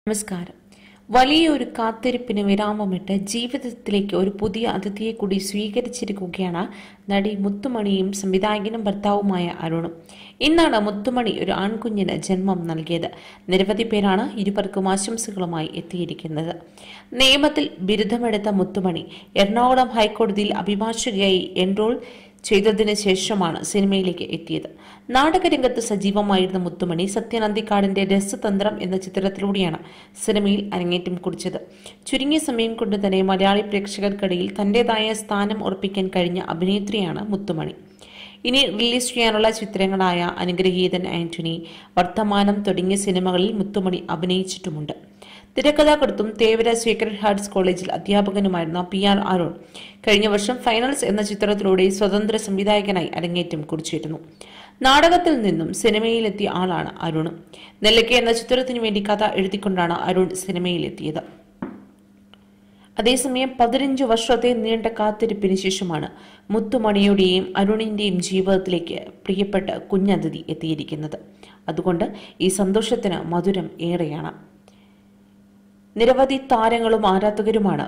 നമസ്കാരം വലിയൊരു കാത്തിരിപ്പിന് വിരാമമിട്ട് ജീവിതത്തിലേക്ക് ഒരു പുതിയ അതിഥിയെ കൂടി സ്വീകരിച്ചിരിക്കുകയാണ് നടി മുത്തുമണിയും സംവിധായകനും ഭർത്താവുമായ അരുണും ഇന്നാണ് മുത്തുമണി ഒരു ആൺകുഞ്ഞിന് ജന്മം നൽകിയത് നിരവധി പേരാണ് ഇരുവർക്കും ആശംസകളുമായി എത്തിയിരിക്കുന്നത് നിയമത്തിൽ ബിരുദമെടുത്ത മുത്തുമണി എറണാകുളം ഹൈക്കോടതിയിൽ അഭിഭാഷകയായി എൻറോൾ ചെയ്തതിന് ശേഷമാണ് സിനിമയിലേക്ക് എത്തിയത് നാടകരംഗത്ത് സജീവമായിരുന്ന മുത്തുമണി സത്യനന്ദിക്കാടിന്റെ രസതന്ത്രം എന്ന ചിത്രത്തിലൂടെയാണ് സിനിമയിൽ അരങ്ങേറ്റം കുറിച്ചത് ചുരുങ്ങിയ സമയം കൊണ്ട് തന്നെ മലയാളി പ്രേക്ഷകർക്കിടയിൽ തന്റേതായ സ്ഥാനം ഉറപ്പിക്കാൻ കഴിഞ്ഞ അഭിനേത്രിയാണ് മുത്തുമണി ഇനി റിലീസ് ചെയ്യാനുള്ള ചിത്രങ്ങളായ അനുഗ്രഹീതൻ ആന്റണി വർത്തമാനം തുടങ്ങിയ സിനിമകളിൽ മുത്തുമണി അഭിനയിച്ചിട്ടുമുണ്ട് തിരക്കഥാകൃത്തും തേവര സീക്രട്ട് ഹാർട്സ് കോളേജിൽ അധ്യാപകനുമായിരുന്ന പി ആർ അരുൺ കഴിഞ്ഞ വർഷം ഫൈനൽസ് എന്ന ചിത്രത്തിലൂടെ സ്വതന്ത്ര സംവിധായകനായി അരങ്ങേറ്റം കുറിച്ചിരുന്നു നാടകത്തിൽ നിന്നും സിനിമയിലെത്തിയ ആളാണ് അരുൺ നെല്ലയ്ക്ക എന്ന ചിത്രത്തിനു വേണ്ടി കഥ എഴുതിക്കൊണ്ടാണ് അരുൺ സിനിമയിലെത്തിയത് അതേസമയം പതിനഞ്ചു വർഷത്തെ നീണ്ട കാത്തിരിപ്പിന് ശേഷമാണ് മുത്തുമണിയുടെയും അരുണിന്റെയും ജീവിതത്തിലേക്ക് പ്രിയപ്പെട്ട കുഞ്ഞതിഥി എത്തിയിരിക്കുന്നത് അതുകൊണ്ട് ഈ സന്തോഷത്തിന് മധുരം ഏറെയാണ് നിരവധി താരങ്ങളും ആരാധകരുമാണ്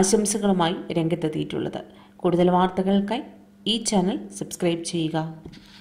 ആശംസകളുമായി രംഗത്തെത്തിയിട്ടുള്ളത് കൂടുതൽ വാർത്തകൾക്കായി ഈ ചാനൽ സബ്സ്ക്രൈബ് ചെയ്യുക